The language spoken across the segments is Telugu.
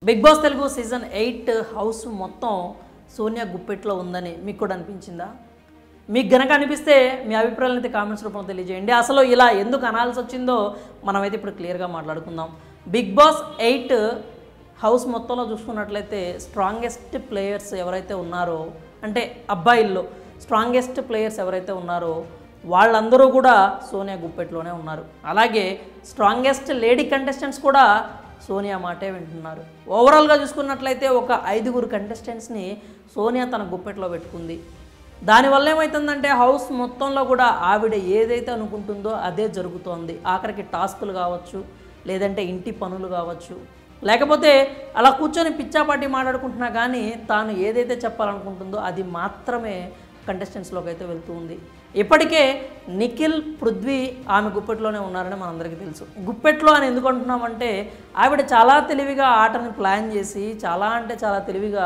big Boss Telugu season eight house మొత్తం సోనియా గుప్పెట్లో ఉందని మీకు కూడా అనిపించిందా మీకు గనక అనిపిస్తే మీ అభిప్రాయాలను అయితే కామెంట్స్ రూపంలో తెలియజేయండి అసలు ఇలా ఎందుకు అనాల్సి వచ్చిందో మనమైతే ఇప్పుడు క్లియర్గా మాట్లాడుకుందాం బిగ్ బాస్ ఎయిట్ హౌస్ మొత్తంలో చూసుకున్నట్లయితే స్ట్రాంగెస్ట్ ప్లేయర్స్ ఎవరైతే ఉన్నారో అంటే అబ్బాయిల్లో స్ట్రాంగెస్ట్ ప్లేయర్స్ ఎవరైతే ఉన్నారో వాళ్ళందరూ కూడా సోనియా గుప్పెట్లోనే ఉన్నారు అలాగే స్ట్రాంగెస్ట్ లేడీ కంటెస్టెంట్స్ కూడా సోనియా మాటే వింటున్నారు ఓవరాల్గా చూసుకున్నట్లయితే ఒక ఐదుగురు కంటెస్టెంట్స్ని సోనియా తన గుప్పెట్లో పెట్టుకుంది దానివల్ల ఏమవుతుందంటే హౌస్ మొత్తంలో కూడా ఆవిడ ఏదైతే అనుకుంటుందో అదే జరుగుతోంది ఆఖరికి టాస్కులు కావచ్చు లేదంటే ఇంటి పనులు కావచ్చు లేకపోతే అలా కూర్చొని పిచ్చాపాటి మాట్లాడుకుంటున్నా కానీ తాను ఏదైతే చెప్పాలనుకుంటుందో అది మాత్రమే కంటెస్టెంట్స్లోకి అయితే వెళ్తూ ఉంది ఇప్పటికే నిఖిల్ పృథ్వీ ఆమె గుప్పెట్లోనే ఉన్నారని మనందరికీ తెలుసు గుప్పెట్లో అని ఎందుకు అంటున్నామంటే ఆవిడ చాలా తెలివిగా ఆటని ప్లాన్ చేసి చాలా అంటే చాలా తెలివిగా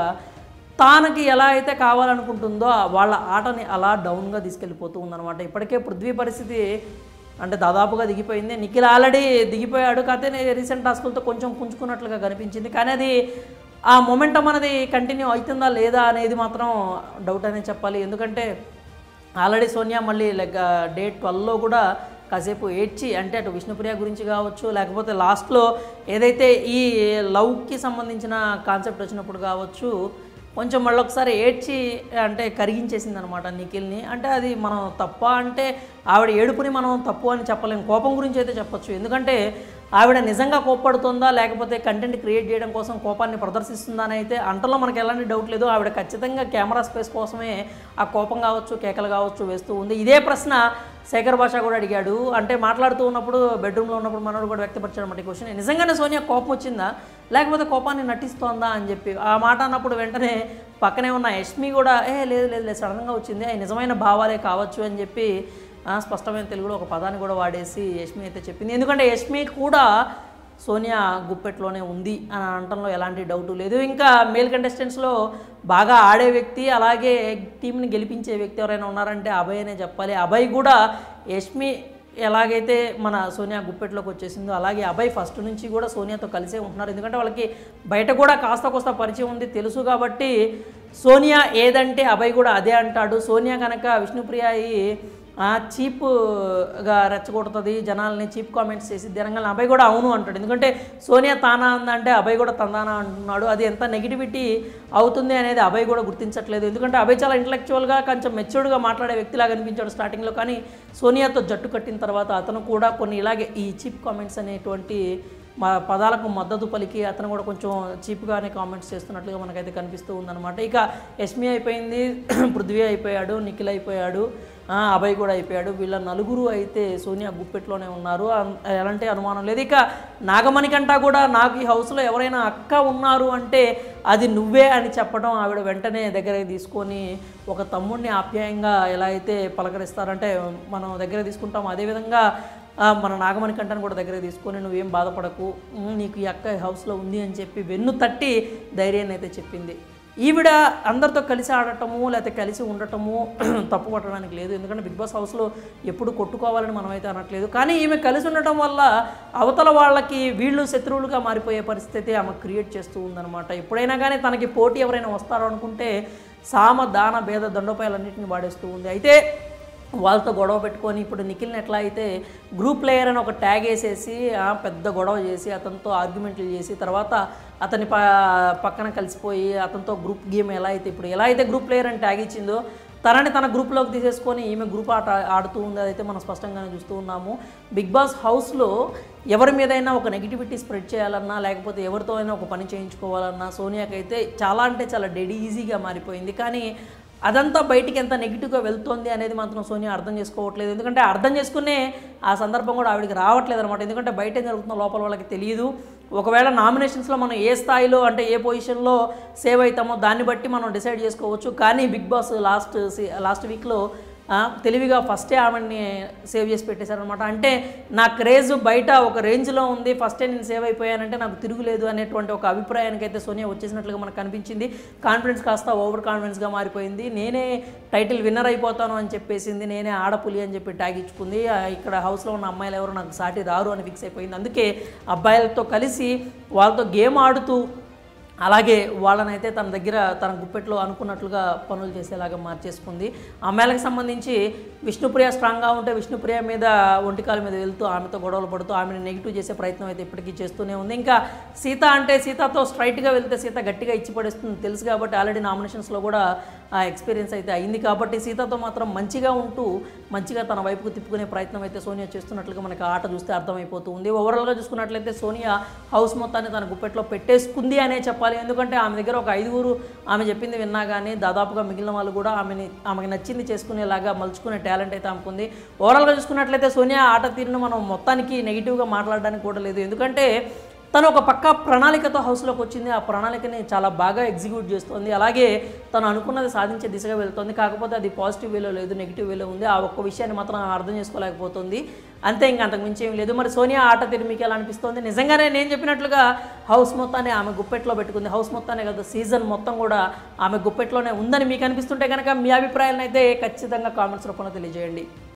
తానకి ఎలా అయితే కావాలనుకుంటుందో వాళ్ళ ఆటని అలా డౌన్గా తీసుకెళ్ళిపోతూ ఉందన్నమాట ఇప్పటికే పృథ్వీ పరిస్థితి అంటే దాదాపుగా దిగిపోయింది నిఖిల్ ఆల్రెడీ దిగిపోయాడు కాకపోతే రీసెంట్ టాస్కులతో కొంచెం పుంజుకున్నట్లుగా కనిపించింది కానీ అది ఆ మొమెంటం అనేది కంటిన్యూ అవుతుందా లేదా అనేది మాత్రం డౌట్ అనే చెప్పాలి ఎందుకంటే ఆల్రెడీ సోనియా మళ్ళీ లైక్ డే ట్వెల్వ్లో కూడా కాసేపు ఏడ్చి అంటే అటు విష్ణుప్రియ గురించి కావచ్చు లేకపోతే లాస్ట్లో ఏదైతే ఈ లవ్కి సంబంధించిన కాన్సెప్ట్ వచ్చినప్పుడు కావచ్చు కొంచెం మళ్ళీ ఒకసారి ఏడ్చి అంటే కరిగించేసింది అనమాట నిఖిల్ని అంటే అది మనం తప్ప అంటే ఆవిడ ఏడుపుని మనం తప్పు అని చెప్పలేము కోపం గురించి అయితే చెప్పొచ్చు ఎందుకంటే ఆవిడ నిజంగా కోప్పడుతుందా లేకపోతే కంటెంట్ క్రియేట్ చేయడం కోసం కోపాన్ని ప్రదర్శిస్తుందా అని అయితే అంటలో మనకు ఎలాంటి డౌట్ లేదు ఆవిడ ఖచ్చితంగా కెమెరా స్పేస్ కోసమే ఆ కోపం కావచ్చు కేకలు కావచ్చు వేస్తూ ఉంది ఇదే ప్రశ్న శేఖర్ భాష కూడా అడిగాడు అంటే మాట్లాడుతూ ఉన్నప్పుడు బెడ్రూమ్లో ఉన్నప్పుడు మనోడు కూడా వ్యక్తపరిచాడు అన్నమాట ఈ క్వశ్చన్ నిజంగానే సోనియా కోపం వచ్చిందా లేకపోతే కోపాన్ని నటిస్తోందా అని చెప్పి ఆ మాట అన్నప్పుడు వెంటనే పక్కనే ఉన్న యష్మి కూడా ఏ లేదు లేదు లేదు సడన్గా వచ్చింది అవి నిజమైన భావాలే కావచ్చు అని చెప్పి ఆ, స్పష్టమైన తెలుగులో ఒక పదాన్ని కూడా వాడేసి యష్మి అయితే చెప్పింది ఎందుకంటే యష్మి కూడా సోనియా గుప్పెట్లోనే ఉంది అని అనటంలో ఎలాంటి డౌట్ లేదు ఇంకా మేల్ కంటెస్టెంట్స్లో బాగా ఆడే వ్యక్తి అలాగే టీంని గెలిపించే వ్యక్తి ఎవరైనా ఉన్నారంటే అభయ్ అనే చెప్పాలి అభయ్ కూడా యష్మి ఎలాగైతే మన సోనియా గుప్పెట్లోకి వచ్చేసిందో అలాగే అభయ్ ఫస్ట్ నుంచి కూడా సోనియాతో కలిసే ఉంటున్నారు ఎందుకంటే వాళ్ళకి బయట కూడా కాస్త కోస్త పరిచయం ఉంది తెలుసు కాబట్టి సోనియా ఏదంటే అభయ్ కూడా అదే అంటాడు సోనియా కనుక విష్ణుప్రియ అయి ఆ, చీప్గా రెచ్చగొడుతుంది జనాల్ని చీప్ కామెంట్స్ చేసి దినంగా అభయ్ కూడా అవును అంటాడు ఎందుకంటే సోనియా తానా అందంటే అభయ్ కూడా తందానా అంటున్నాడు అది ఎంత నెగిటివిటీ అవుతుంది అనేది అభయ్ కూడా గుర్తించట్లేదు ఎందుకంటే అభయ్ చాలా ఇంటలెక్చువల్గా కొంచెం మెచ్యూర్డ్గా మాట్లాడే వ్యక్తిలాగా అనిపించాడు స్టార్టింగ్లో కానీ సోనియాతో జట్టు కట్టిన తర్వాత అతను కూడా కొన్ని ఇలాగే ఈ చీప్ కామెంట్స్ అనేటువంటి మా పదాలకు మద్దతు పలికి అతను కూడా కొంచెం చీప్గానే కామెంట్స్ చేస్తున్నట్లుగా మనకైతే కనిపిస్తూ ఉందన్నమాట ఇక యష్మి అయిపోయింది పృథ్వీ అయిపోయాడు నిఖిల్ అయిపోయాడు ఆ, అభయ్ కూడా అయిపోయాడు వీళ్ళ నలుగురు అయితే సోనియా గుప్పెట్లోనే ఉన్నారు అన్- ఎలాంటి అనుమానం లేదు ఇక నాగమణి కంటా కూడా నాకు ఈ హౌస్లో ఎవరైనా అక్క ఉన్నారు అంటే అది నువ్వే అని చెప్పడం ఆవిడ వెంటనే దగ్గరికి తీసుకొని ఒక తమ్ముడిని ఆప్యాయంగా ఎలా అయితే పలకరిస్తారంటే మనం దగ్గర తీసుకుంటాం అదేవిధంగా ఆ, మన నాగమణి కంటను కూడా దగ్గర తీసుకొని నువ్వేం బాధపడకు ఉమ్, నీకు ఈ అక్క ఈ హౌస్లో ఉంది అని చెప్పి వెన్ను తట్టి ధైర్యాన్ని అయితే చెప్పింది ఈవిడ అందరితో కలిసి ఆడటము లేకపోతే కలిసి ఉండటము తప్పు పట్టడానికి లేదు ఎందుకంటే బిగ్ బాస్ హౌస్లో ఎప్పుడు కొట్టుకోవాలని మనం అయితే అనట్లేదు కానీ ఈమె కలిసి ఉండటం వల్ల అవతల వాళ్ళకి వీళ్ళు శత్రువులుగా మారిపోయే పరిస్థితి ఆమె క్రియేట్ చేస్తూ ఉందన్నమాట ఎప్పుడైనా కానీ తనకి పోటీ ఎవరైనా వస్తారో అనుకుంటే సామ దాన భేద దండోపాయాలన్నింటిని వాడేస్తూ ఉంది అయితే వాళ్ళతో గొడవ పెట్టుకొని ఇప్పుడు నిఖిల్ని ఎట్లా అయితే గ్రూప్ ప్లేయర్ అని ఒక ట్యాగ్ వేసేసి ఆ, పెద్ద గొడవ చేసి అతనితో ఆర్గ్యుమెంట్లు చేసి తర్వాత అతని ప పక్కన కలిసిపోయి అతనితో గ్రూప్ గేమ్ ఎలా అయితే ఇప్పుడు ఎలా అయితే గ్రూప్ ప్లేయర్ అని ట్యాగ్ ఇచ్చిందో తనని తన గ్రూప్లోకి తీసేసుకొని ఈమె గ్రూప్ ఆట ఆడుతూ ఉంది అదైతే మనం స్పష్టంగానే చూస్తూ ఉన్నాము బిగ్ బాస్ హౌస్లో ఎవరి మీదైనా ఒక నెగిటివిటీ స్ప్రెడ్ చేయాలన్నా లేకపోతే ఎవరితో అయినా ఒక పని చేయించుకోవాలన్నా సోనియాకైతే చాలా అంటే చాలా డెడ్ ఈజీగా మారిపోయింది కానీ అదంతా బయటికి ఎంత నెగిటివ్గా వెళ్తోంది అనేది మాత్రం సోనియా అర్థం చేసుకోవట్లేదు ఎందుకంటే అర్థం చేసుకునే ఆ సందర్భం కూడా ఆవిడకి రావట్లేదు అనమాట ఎందుకంటే బయట ఏం జరుగుతుందో లోపల వాళ్ళకి తెలియదు ఒకవేళ నామినేషన్స్లో మనం ఏ స్థాయిలో అంటే ఏ పొజిషన్లో సేవ్ అవుతామో దాన్ని బట్టి మనం డిసైడ్ చేసుకోవచ్చు కానీ బిగ్ బాస్ లాస్ట్ లాస్ట్ వీక్లో ఆ, తెలివిగా ఫస్టే ఆమెని సేవ్ చేసి పెట్టేశారనమాట అంటే నా క్రేజ్ బయట ఒక రేంజ్లో ఉంది ఫస్టే నేను సేవ్ అయిపోయానంటే నాకు తిరుగులేదు అనేటువంటి ఒక అభిప్రాయానికి అయితే సోనియా వచ్చేసినట్లుగా మనకు కనిపించింది కాన్ఫిడెన్స్ కాస్త ఓవర్ కాన్ఫిడెన్స్గా మారిపోయింది నేనే టైటిల్ విన్నర్ అయిపోతాను అని చెప్పేసింది నేనే ఆడపులి అని చెప్పి ట్యాగ్ ఇచ్చుకుంది ఆ, ఇక్కడ హౌస్లో ఉన్న అమ్మాయిలు ఎవరు నాకు సాటి రారు అని ఫిక్స్ అయిపోయింది అందుకే అబ్బాయిలతో కలిసి వాళ్ళతో గేమ్ ఆడుతూ అలాగే వాళ్ళనైతే తన దగ్గర తన గుప్పెట్లో అనుకున్నట్లుగా పనులు చేసేలాగా మార్చేసుకుంది అమ్మాయిలకు సంబంధించి విష్ణుప్రియ స్ట్రాంగ్గా ఉంటే విష్ణుప్రియ మీద ఒంటికాల మీద వెళ్తూ ఆమెతో గొడవలు పడుతూ ఆమెను నెగిటివ్ చేసే ప్రయత్నం అయితే ఇప్పటికీ చేస్తూనే ఉంది ఇంకా సీత అంటే సీతతో స్ట్రైట్గా వెళ్తే సీత గట్టిగా ఇచ్చి పడేస్తుంది తెలుసు కాబట్టి ఆల్రెడీ నామినేషన్స్లో కూడా ఆ ఎక్స్పీరియన్స్ అయితే అయింది కాబట్టి సీతతో మాత్రం మంచిగా ఉంటూ మంచిగా తన వైపుకు తిప్పుకునే ప్రయత్నం అయితే సోనియా చేస్తున్నట్లుగా మనకి ఆ ఆట చూస్తే అర్థమైపోతూ ఉంది ఓవరాల్గా చూసుకున్నట్లయితే సోనియా హౌస్ మొత్తాన్ని తన గుప్పెట్లో పెట్టేసుకుంది అనే చెప్పాలి ఎందుకంటే ఆమె దగ్గర ఒక ఐదుగురు ఆమె చెప్పింది విన్నా కానీ దాదాపుగా మిగిలిన వాళ్ళు కూడా ఆమెని ఆమెకి నచ్చింది చేసుకునేలాగా మలుచుకునే టాలెంట్ అయితే ఆమెకుంది ఓవరాల్గా చూసుకున్నట్లయితే సోనియా ఆట తీరును మనం మొత్తానికి నెగిటివ్గా మాట్లాడడానికి కూడా లేదు ఎందుకంటే తను ఒక పక్క ప్రణాళికతో హౌస్లోకి వచ్చింది ఆ ప్రణాళికని చాలా బాగా ఎగ్జిక్యూట్ చేస్తుంది అలాగే తను అనుకున్నది సాధించే దిశగా వెళ్తుంది కాకపోతే అది పాజిటివ్ వేలో లేదు నెగిటివ్ వేలో ఉంది ఆ ఒక్క విషయాన్ని మాత్రం ఆమె అర్థం చేసుకోలేకపోతుంది అంతే ఇంకా అంతకు మించి ఏం లేదు మరి సోనియా ఆట తీరు మీకు ఎలా అనిపిస్తుంది నిజంగానే నేను చెప్పినట్లుగా హౌస్ మొత్తాన్ని ఆమె గుప్పెట్లో పెట్టుకుంది హౌస్ మొత్తాన్ని కదా సీజన్ మొత్తం కూడా ఆమె గుప్పెట్లోనే ఉందని మీకు అనిపిస్తుంటే కనుక మీ అభిప్రాయాలను అయితే ఖచ్చితంగా కామెంట్స్ రూపంలో తెలియజేయండి